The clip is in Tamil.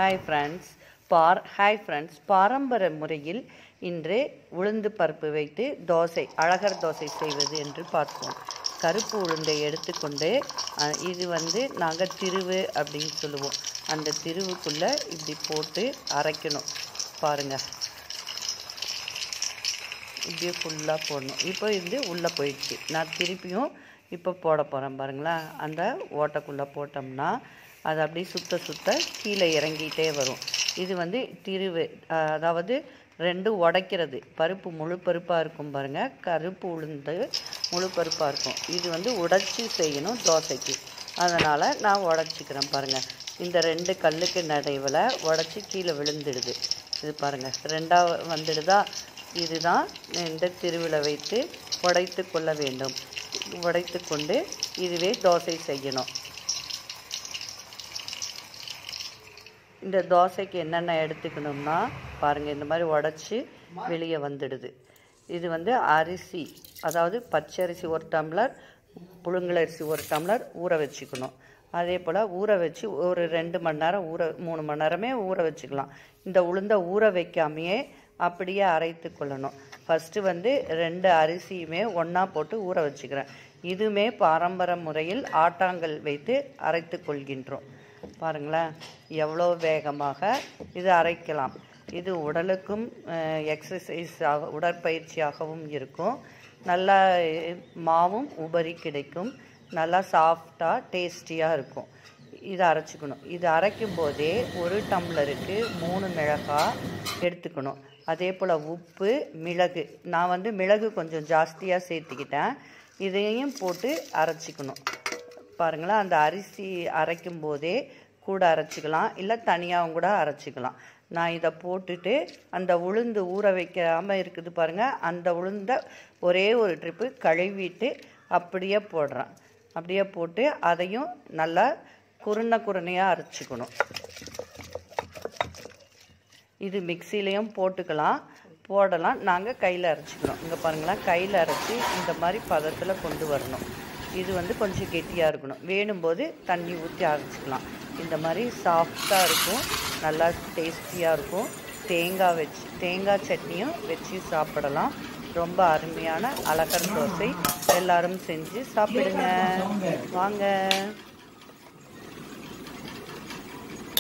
ஹாய் ஃப்ரெண்ட்ஸ் பார் ஹாய் ஃப்ரெண்ட்ஸ் பாரம்பரிய முறையில் இன்று உளுந்து பருப்பு வைத்து தோசை அழகர் தோசை செய்வது என்று பார்ப்போம் கருப்பு உளுந்தை எடுத்துக்கொண்டு அஹ், இது வந்து நாங்கள் திருவு அப்படின்னு சொல்லுவோம் அந்த திருவுக்குள்ளே இப்படி போட்டு அரைக்கணும் பாருங்கள் இப்படியே ஃபுல்லாக போடணும் இப்போ இது உள்ளே போயிடுச்சு நான் திருப்பியும் இப்போ போட போகிறேன் பாருங்களேன் அந்த ஓட்டைக்குள்ளே போட்டோம்னா அது அப்படியே சுத்த சுத்த கீழே இறங்கிட்டே வரும் இது வந்து திருவு அஹ், அதாவது ரெண்டு உடைக்கிறது பருப்பு முழு பருப்பாக இருக்கும் பாருங்கள் கருப்பு உளுந்து முழு பருப்பாக இருக்கும் இது வந்து உடைச்சி செய்யணும் தோசைக்கு அதனால் நான் உடச்சிக்கிறேன் பாருங்கள் இந்த ரெண்டு கல்லுக்கு நடுவில் உடச்சி கீழே விழுந்துடுது இது பாருங்கள் ரெண்டாக வந்துடுதா இதுதான் இந்த திருவிழா வைத்து உடைத்து கொள்ள வேண்டும் உடைத்து கொண்டு இதுவே தோசை செய்யணும் இந்த தோசைக்கு என்னென்ன எடுத்துக்கணும்னா பாருங்கள் இந்த மாதிரி உடச்சி வெளியே வந்துடுது இது வந்து அரிசி அதாவது பச்சரிசி ஒரு டம்ளர் புழுங்கல் அரிசி ஒரு டம்ளர் ஊற வச்சுக்கணும் அதே போல் ஊற வச்சு ஒரு ரெண்டு மணி நேரம் ஊற மூணு மணி நேரமே ஊற வச்சுக்கலாம் இந்த உளுந்தை ஊற வைக்காமையே அப்படியே அரைத்து கொள்ளணும் ஃபஸ்ட்டு வந்து ரெண்டு அரிசியுமே ஒன்றா போட்டு ஊற வச்சுக்கிறேன் இதுவுமே பாரம்பரிய முறையில் ஆட்டாங்கல் வைத்து அரைத்து கொள்கின்றோம் பாருங்களேன் எவ்வளோ வேகமாக இது அரைக்கலாம் இது உடலுக்கும் எக்ஸசைஸ் ஆக உடற்பயிற்சியாகவும் இருக்கும் நல்லா அஹ், மாவும் உபரி கிடைக்கும் நல்லா சாஃப்டாக டேஸ்டியாக இருக்கும் இதை அரைச்சிக்கணும் இது அரைக்கும் போதே ஒரு டம்ளருக்கு மூணு மிளகாய் எடுத்துக்கணும் அதே போல் உப்பு மிளகு நான் வந்து மிளகு கொஞ்சம் ஜாஸ்தியாக சேர்த்துக்கிட்டேன் இதையும் போட்டு அரைச்சிக்கணும் பாருங்களேன் அந்த அரிசி அரைக்கும் போதே கூட அரைச்சிக்கலாம் இல்லை தனியாகவும் கூட அரைச்சிக்கலாம் நான் இதை போட்டுட்டு அந்த உளுந்து ஊற வைக்காமல் இருக்குது பாருங்கள் அந்த உளுந்தை ஒரே ஒரு ட்ரிப்பு கழுவிட்டு அப்படியே போடுறேன் அப்படியே போட்டு அதையும் நல்லா குருணை குருணையாக அரைச்சிக்கணும் இது மிக்சிலையும் போட்டுக்கலாம் போடலாம் நாங்கள் கையில் அரைச்சிக்கிறோம் இங்கே பாருங்களேன் கையில் அரைச்சி இந்த மாதிரி பதத்தில் கொண்டு வரணும் இது வந்து கொஞ்சம் கெட்டியாக இருக்கணும் வேணும்போது தண்ணி ஊற்றி அரைச்சிக்கலாம் இந்த மாதிரி சாஃப்டாக இருக்கும் நல்லா டேஸ்டியாக இருக்கும் தேங்காய் வச்சு தேங்காய் சட்னியும் வச்சு சாப்பிடலாம் ரொம்ப அருமையான அழகர் தோசை எல்லாரும் செஞ்சு சாப்பிடுங்க வாங்க